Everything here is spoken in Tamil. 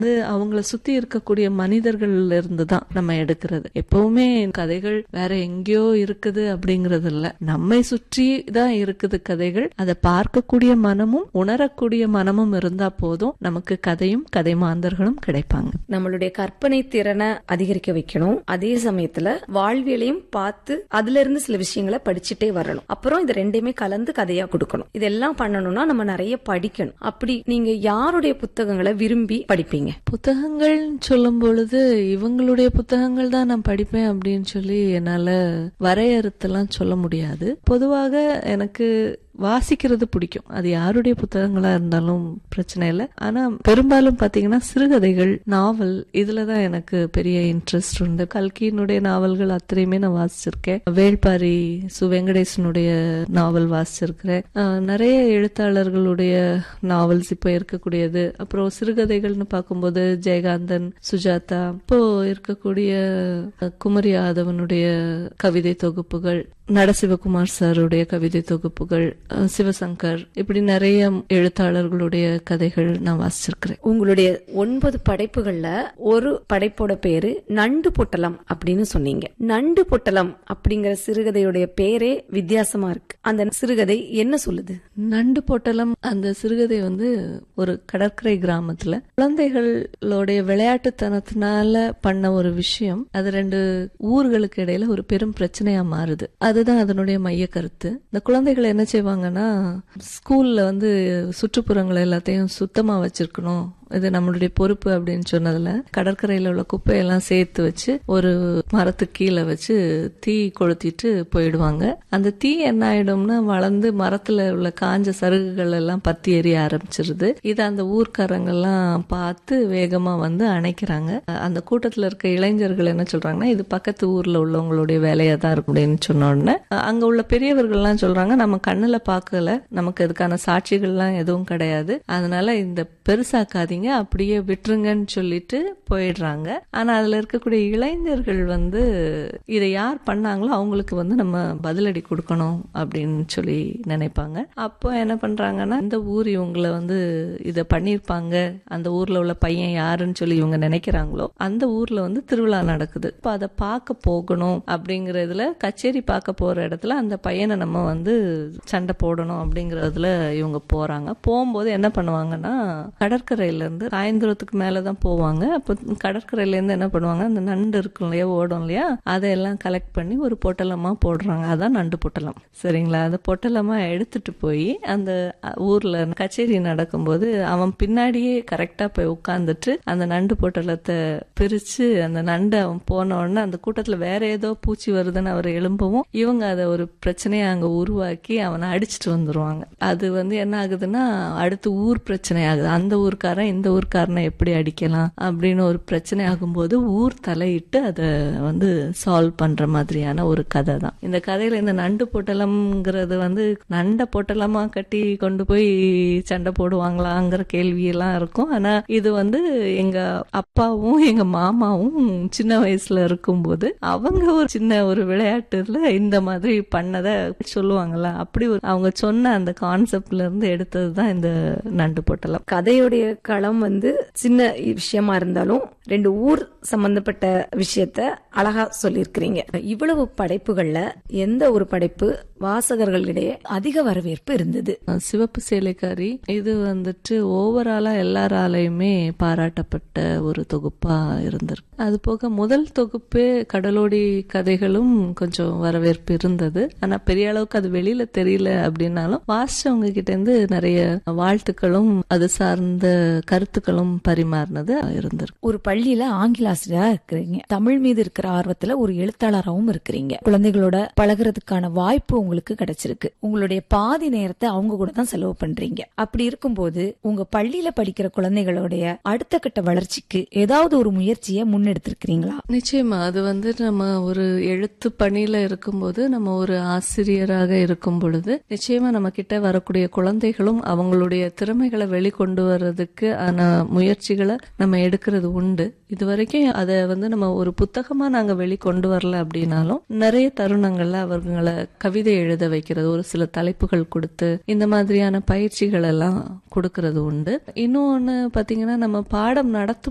அது அவங்கள சுத்தி இருக்கக்கூடிய மனிதர்கள்ல இருந்து தான் நம்ம எடுக்கிறது எப்பவுமே கதைகள் வேற எங்கேயோ இருக்குது அப்படிங்கறது இல்ல நம்மை சுற்றி தான் இருக்குது கதைகள் அதை பார்க்கக்கூடிய மனமும் உணரக்கூடிய மனமும் இருந்தா போதும் நமக்கு கதையும் கதை மாந்தர்களும் கிடைப்பாங்க நம்மளுடைய கற்பனை திறனை அதிகரிக்க வைக்கணும் அதே சமயத்துல வாழ்வியலையும் பார்த்து அதுல இருந்து சில விஷயங்களை படிச்சுட்டே வரணும் அப்புறம் இது ரெண்டையுமே கலந்து கதையா கொடுக்கணும் இதெல்லாம் பண்ணணும்னா நம்ம நிறைய படிக்கணும் அப்படி நீங்க யாருடைய புத்தகங்களை விரும்பி படிப்பீங்க புத்தகங்கள் சொல்லும் பொழுது இவங்களுடைய புத்தகங்கள் தான் நான் படிப்பேன் அப்படின்னு சொல்லி என்னால வரையறுத்தெல்லாம் சொல்ல முடியாது பொதுவாக எனக்கு வாசிக்கிறது பிடிக்கும் அது யாருடைய புத்தகங்களா இருந்தாலும் பிரச்சனை இல்லை ஆனா பெரும்பாலும் பாத்தீங்கன்னா சிறுகதைகள் நாவல் இதுலதான் எனக்கு பெரிய இன்ட்ரெஸ்ட் உண்டு கல்கியினுடைய நாவல்கள் அத்தனையுமே நான் வாசிச்சிருக்கேன் வேள்பாரி சு வெங்கடேசனுடைய நாவல் வாசிச்சிருக்கிறேன் அஹ் நிறைய எழுத்தாளர்களுடைய நாவல்ஸ் இப்போ இருக்கக்கூடியது அப்புறம் சிறுகதைகள்னு பார்க்கும்போது ஜெயகாந்தன் சுஜாதா இப்போ இருக்கக்கூடிய அஹ், குமரி யாதவனுடைய கவிதை தொகுப்புகள் நடசிவகுமார் சாருடைய கவிதை தொகுப்புகள் அஹ், சிவசங்கர் இப்படி நிறைய எழுத்தாளர்களுடைய கதைகள் நான் வாசிச்சிருக்கிறேன் உங்களுடைய ஒன்பது படைப்புகள்ல ஒரு படைப்போட பேரு நண்டு பொட்டலம் அப்படின்னு சொன்னீங்க நண்டு பொட்டலம் அப்படிங்கிற சிறுகதையுடைய பேரே வித்தியாசமா இருக்கு அந்த சிறுகதை என்ன சொல்லுது நண்டு பொட்டலம் அந்த சிறுகதை வந்து ஒரு கடற்கரை கிராமத்துல குழந்தைகளுடைய விளையாட்டுத்தனத்தினால பண்ண ஒரு விஷயம் அது ரெண்டு ஊர்களுக்கு இடையில ஒரு பெரும் பிரச்சனையா மாறுது அதுதான் அதனுடைய மைய கருத்து இந்த குழந்தைகள் என்ன செய்வாங்கன்னா ஸ்கூல்ல வந்து சுற்றுப்புறங்களை எல்லாத்தையும் சுத்தமா வச்சிருக்கணும் இது நம்மளுடைய பொறுப்பு அப்படின்னு சொன்னதுல கடற்கரையில உள்ள குப்பையெல்லாம் சேர்த்து வச்சு ஒரு மரத்துக்கு கீழே வச்சு தீ கொளுத்திட்டு போயிடுவாங்க அந்த தீ என்ன ஆயிடும்னா வளர்ந்து மரத்துல உள்ள காஞ்ச சருகுகள் எல்லாம் பத்தி எரிய ஆரம்பிச்சிருது இதை அந்த ஊர்க்காரங்கெல்லாம் பார்த்து வேகமா வந்து அணைக்கிறாங்க அந்த கூட்டத்துல இருக்க இளைஞர்கள் என்ன சொல்றாங்கன்னா இது பக்கத்து ஊர்ல உள்ளவங்களுடைய வேலையா தான் இருக்கும் அப்படின்னு சொன்ன உடனே அங்க உள்ள பெரியவர்கள்லாம் சொல்றாங்க நம்ம கண்ணுல பார்க்கல நமக்கு இதுக்கான சாட்சிகள்லாம் எதுவும் கிடையாது அதனால இந்த பெருசாக்காதீங்க அப்படியே விட்டுருங்கன்னு சொல்லிட்டு போயிடுறாங்க ஆனா அதுல இருக்கக்கூடிய இளைஞர்கள் வந்து இதை யார் பண்ணாங்களோ அவங்களுக்கு வந்து நம்ம பதிலடி கொடுக்கணும் அப்படின்னு சொல்லி நினைப்பாங்க அப்போ என்ன பண்றாங்கன்னா இந்த ஊர் இவங்களை வந்து இதை பண்ணியிருப்பாங்க அந்த ஊர்ல உள்ள பையன் யாருன்னு சொல்லி இவங்க நினைக்கிறாங்களோ அந்த ஊர்ல வந்து திருவிழா நடக்குது இப்போ அதை பார்க்க போகணும் அப்படிங்கிற இதுல கச்சேரி பார்க்க போற இடத்துல அந்த பையனை நம்ம வந்து சண்டை போடணும் அப்படிங்கறதுல இவங்க போறாங்க போகும்போது என்ன பண்ணுவாங்கன்னா கடற்கரையில இருந்து சாயந்தரத்துக்கு மேலதான் போவாங்க அப்போ கடற்கரையில இருந்து என்ன பண்ணுவாங்க அந்த நண்டு இருக்கும் இல்லையா ஓடும் இல்லையா அதையெல்லாம் கலெக்ட் பண்ணி ஒரு பொட்டலமா போடுறாங்க அதான் நண்டு பொட்டலம் சரிங்களா அந்த பொட்டலமா எடுத்துட்டு போய் அந்த அஹ், ஊர்ல கச்சேரி நடக்கும்போது அவன் பின்னாடியே கரெக்டா போய் உட்கார்ந்துட்டு அந்த நண்டு பொட்டலத்தை பிரிச்சு அந்த நண்டு அவன் போன உடனே அந்த கூட்டத்துல வேற ஏதோ பூச்சி வருதுன்னு அவர் எழும்பவும் இவங்க அதை ஒரு பிரச்சனையை அங்க உருவாக்கி அவனை அடிச்சிட்டு வந்துருவாங்க அது வந்து என்ன ஆகுதுன்னா அடுத்து ஊர் பிரச்சனை ஆகுது அந்த ஊர்க்காரன் இந்த ஊர்க்காரனை எப்படி அடிக்கலாம் அப்படின்னு ஒரு பிரச்சனை ஆகும்போது ஊர் தலையிட்டு அதை வந்து சால்வ் பண்ற மாதிரியான ஒரு கதை தான் இந்த கதையில இந்த நண்டு பொட்டலம்ங்கிறது வந்து நண்டை பொட்டலமா கட்டி கொண்டு போய் சண்டை போடுவாங்களாங்கிற கேள்வியெல்லாம் இருக்கும் ஆனா இது வந்து எங்க அப்பாவும் எங்க மாமாவும் சின்ன வயசுல இருக்கும்போது அவங்க ஒரு சின்ன ஒரு விளையாட்டுல இந்த மாதிரி பண்ணதை சொல்லுவாங்கல்ல அப்படி ஒரு அவங்க சொன்ன அந்த கான்செப்ட்ல இருந்து எடுத்தது தான் இந்த நண்டு பொட்டலம் கதையுடைய களம் வந்து சின்ன விஷயமா இருந்தாலும் ரெண்டு ஊர் சம்பந்தப்பட்ட விஷயத்த அழகா சொல்லியிருக்கிறீங்க இவ்வளவு படைப்புகள்ல எந்த ஒரு படைப்பு வாசகர்களிடையே அதிக வரவேற்பு இருந்தது அஹ் சிவப்பு சேலைக்காரி இது வந்துட்டு ஓவராலா எல்லாராலையுமே பாராட்டப்பட்ட ஒரு தொகுப்பா இருந்திருக்கு அது போக முதல் தொகுப்பே கடலோடி கதைகளும் கொஞ்சம் வரவேற்பு இருந்தது ஆனா பெரிய அளவுக்கு அது வெளியில தெரியல அப்படின்னாலும் வாசிச்சவங்க கிட்ட இருந்து நிறைய வாழ்த்துக்களும் அது சார்ந்த கருத்துக்களும் பரிமாறினது இருந்திருக்கு ஒரு பள்ளியில ஆங்கில ஆசிரியரா இருக்கிறீங்க தமிழ் மீது இருக்கிற ஆர்வத்துல ஒரு எழுத்தாளராகவும் இருக்கிறீங்க குழந்தைகளோட பழகுறதுக்கான வாய்ப்பு உங்களுக்கு கிடைச்சிருக்கு உங்களுடைய பாதி நேரத்தை அவங்க கூட தான் செலவு பண்றீங்க அப்படி இருக்கும்போது உங்க பள்ளியில படிக்கிற குழந்தைகளுடைய அடுத்த கட்ட வளர்ச்சிக்கு ஏதாவது ஒரு முயற்சியை முன்னெடுத்திருக்கிறீங்களா நிச்சயமா அது வந்து நம்ம ஒரு எழுத்து பணியில இருக்கும்போது நம்ம ஒரு ஆசிரியராக இருக்கும் பொழுது நிச்சயமா நம்ம கிட்ட வரக்கூடிய குழந்தைகளும் அவங்களுடைய திறமைகளை வெளிக்கொண்டு வர்றதுக்கு ஆன முயற்சிகளை நம்ம எடுக்கிறது உண்டு இது வரைக்கும் அதை வந்து நம்ம ஒரு புத்தகமா நாங்க வெளிக்கொண்டு வரல அப்படின்னாலும் நிறைய தருணங்கள்ல அவர்களை கவிதை எழுத வைக்கிறது ஒரு சில தலைப்புகள் கொடுத்து இந்த மாதிரியான பயிற்சிகள் எல்லாம் கொடுக்கறது உண்டு இன்னொன்னு பாத்தீங்கன்னா நம்ம பாடம் நடத்தும்